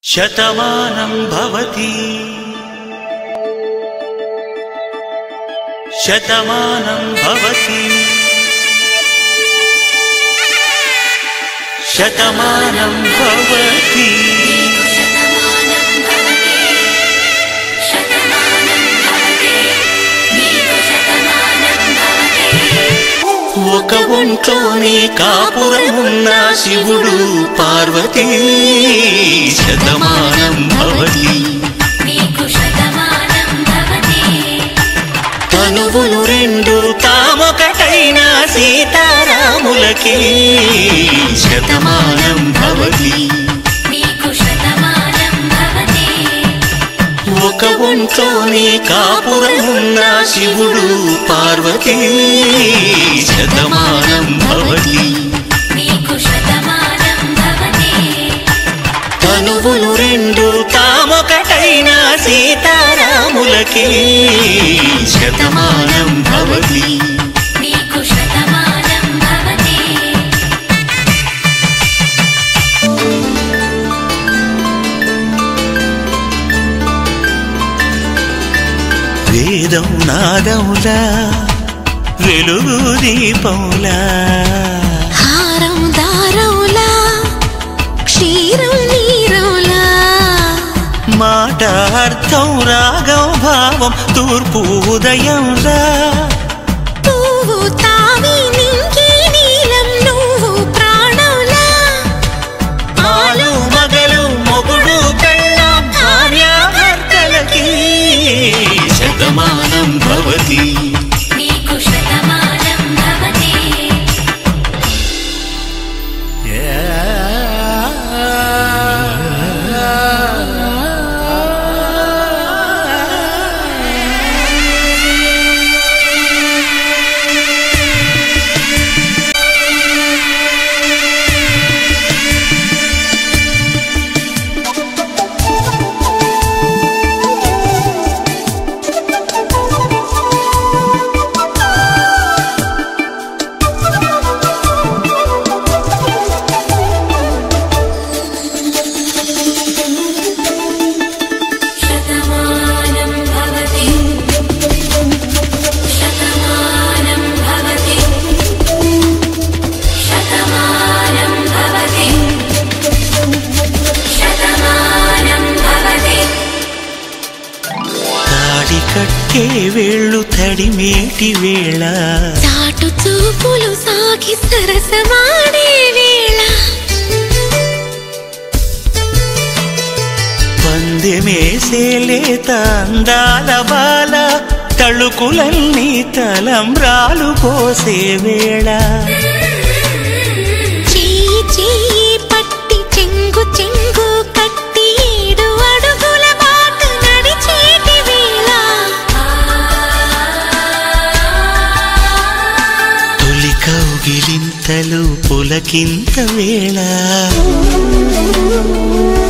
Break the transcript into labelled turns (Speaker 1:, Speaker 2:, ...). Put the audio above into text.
Speaker 1: శతమానం భవతి శతమానం భవతి శతమానం భవతి ఒక ఒంట్లోనే కాపురమున్న శివుడు పార్వతీ శతమానం భవతి తనువులు రెండు తామొకటైన సీతారాములకి శతమానం భవతి ఒక ఒంట్లోనే కాపురమున్న శివుడు పార్వతీ శతమానం భవతి తనువులు రెండు తామొకటైన సీతారాములకి శతమానం భవతి వేదం నాదములా వెలుగు దీపములా
Speaker 2: హారం దారంలా క్షీరం నీరంలా
Speaker 1: మాట అర్థం రాగం భావం తూర్పు ఉదయంలా
Speaker 2: పువ్వు తావి నింగి నీలం నువ్వు ప్రాణంలా
Speaker 1: ఆలు మగలు మొగుడు పెళ్ళాం భార్యాభర్తలకి శతమానం భవతి
Speaker 2: శతమానం భవతి శతమానం భవతి శతమానం భవతి శతమానం భవతి
Speaker 1: తాడి కట్టే వేళ్ళు తడిమేటి వేళ
Speaker 2: చాటు చూపులు సాగి సరసమాడే వేళ
Speaker 1: పందెమేసేలేత అందాల బాల తళుకులన్నీ తలంబ్రాలు పోసే వేళ
Speaker 2: చెయ్యి చెయ్యి పట్టి చెంగు చెంగు కట్టి ఏడు అడుగుల బాట నడిచేటి వేళ
Speaker 1: తొలి కౌగిలింతలు పులకింత వేళ